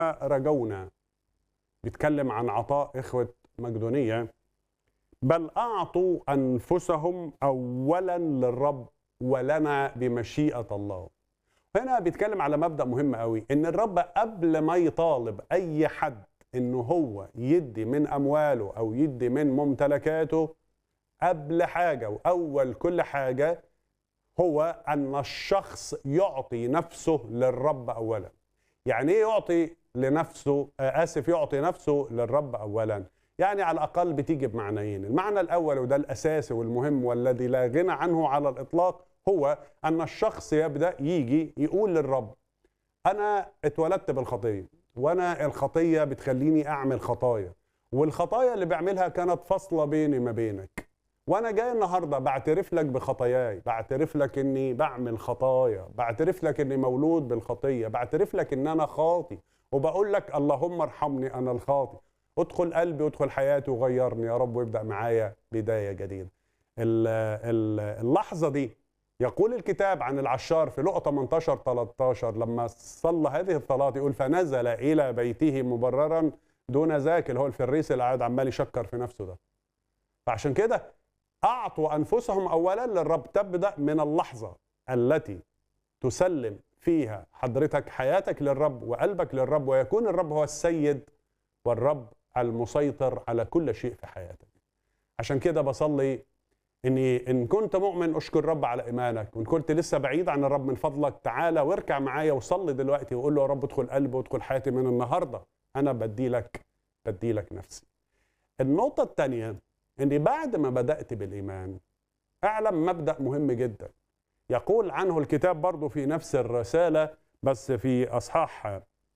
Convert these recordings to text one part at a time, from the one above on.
رجونا بيتكلم عن عطاء إخوة مقدونية بل أعطوا أنفسهم أولا للرب ولنا بمشيئة الله هنا بيتكلم على مبدأ مهم قوي إن الرب قبل ما يطالب أي حد إنه هو يدي من أمواله أو يدي من ممتلكاته قبل حاجة وأول كل حاجة هو أن الشخص يعطي نفسه للرب أولا يعني إيه يعطي لنفسه آه، آسف يعطي نفسه للرب أولا يعني على الأقل بتيجي بمعنيين المعنى الأول وده الأساسي والمهم والذي لا غنى عنه على الإطلاق هو أن الشخص يبدأ يجي يقول للرب أنا اتولدت بالخطية وأنا الخطية بتخليني أعمل خطايا والخطايا اللي بعملها كانت فاصلة بيني ما بينك وانا جاي النهارده بعترف لك بخطاياي بعترف لك اني بعمل خطايا بعترف لك اني مولود بالخطيه بعترف لك ان انا خاطي وبقول لك اللهم ارحمني انا الخاطي ادخل قلبي وادخل حياتي وغيرني يا رب وابدا معايا بدايه جديده ال- ال- اللحظه دي يقول الكتاب عن العشار في لقطة 18 13 لما صلى هذه الصلاة يقول فنزل إلى بيته مبررا دون ذاك اللي هو الفريس اللي قاعد عمال يشكر في نفسه ده فعشان كده أعطوا أنفسهم أولا للرب تبدأ من اللحظة التي تسلم فيها حضرتك حياتك للرب وقلبك للرب ويكون الرب هو السيد والرب المسيطر على كل شيء في حياتك عشان كده بصلي اني ان كنت مؤمن اشكر الرب على ايمانك وان كنت لسه بعيد عن الرب من فضلك تعالى واركع معايا وصلي دلوقتي وقول له يا رب ادخل قلبي وادخل حياتي من النهارده انا بدي لك بدي لك نفسي النقطه الثانيه اني بعد ما بدات بالايمان اعلم مبدا مهم جدا يقول عنه الكتاب برضه في نفس الرساله بس في اصحاح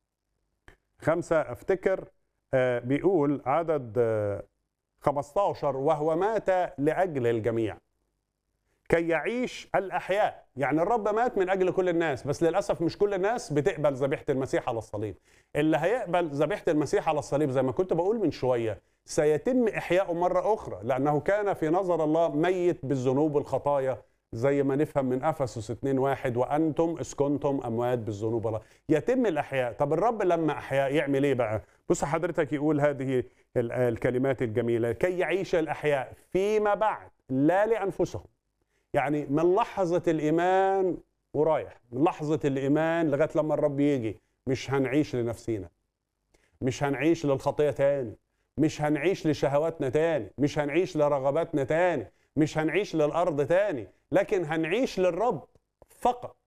خمسه افتكر آه، بيقول عدد آه، 15 وهو مات لاجل الجميع كي يعيش الاحياء يعني الرب مات من اجل كل الناس بس للاسف مش كل الناس بتقبل ذبيحه المسيح على الصليب اللي هيقبل ذبيحه المسيح على الصليب زي ما كنت بقول من شويه سيتم احياؤه مره اخرى لانه كان في نظر الله ميت بالذنوب والخطايا زي ما نفهم من افسس 2 1 وانتم اذ كنتم اموات بالذنوب الله يتم الاحياء طب الرب لما احيا يعمل ايه بقى بص حضرتك يقول هذه ال- الكلمات الجميله كي يعيش الاحياء فيما بعد لا لانفسهم يعني من لحظه الايمان ورايح من لحظه الايمان لغايه لما الرب يجي مش هنعيش لنفسينا مش هنعيش للخطيه تاني مش هنعيش لشهواتنا تاني مش هنعيش لرغباتنا تاني مش هنعيش للارض تاني لكن هنعيش للرب فقط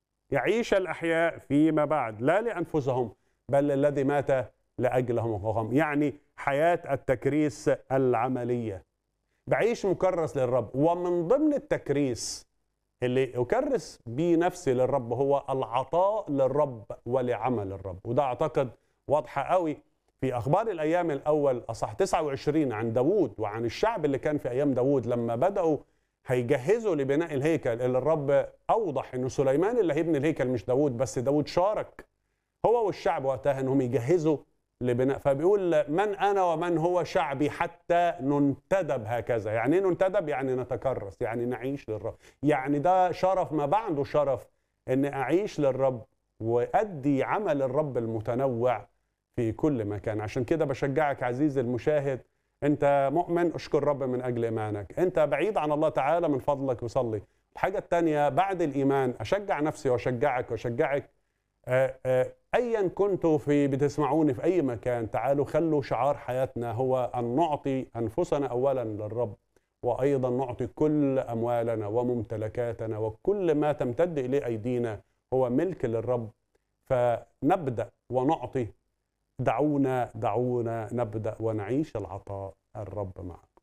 يعيش الاحياء فيما بعد لا لانفسهم بل الذي مات لاجلهم وهم يعني حياه التكريس العمليه بعيش مكرس للرب ومن ضمن التكريس اللي اكرس بيه نفسي للرب هو العطاء للرب ولعمل الرب وده اعتقد واضحه قوي في اخبار الايام الاول اصح 29 عن داوود وعن الشعب اللي كان في ايام داوود لما بداوا هيجهزوا لبناء الهيكل اللي الرب اوضح انه سليمان اللي هيبني الهيكل مش داوود بس داوود شارك هو والشعب وقتها انهم يجهزوا لبناء فبيقول من انا ومن هو شعبي حتى ننتدب هكذا يعني ايه ننتدب يعني نتكرس يعني نعيش للرب يعني ده شرف ما بعده شرف ان اعيش للرب وادي عمل الرب المتنوع في كل مكان عشان كده بشجعك عزيزي المشاهد انت مؤمن اشكر الرب من اجل ايمانك انت بعيد عن الله تعالى من فضلك وصلي الحاجه الثانيه بعد الايمان اشجع نفسي واشجعك واشجعك آه، آه، ايا كنتوا في بتسمعوني في اي مكان تعالوا خلوا شعار حياتنا هو ان نعطي انفسنا اولا للرب وايضا نعطي كل اموالنا وممتلكاتنا وكل ما تمتد اليه ايدينا هو ملك للرب فنبدا ونعطي دعونا دعونا نبدا ونعيش العطاء الرب معنا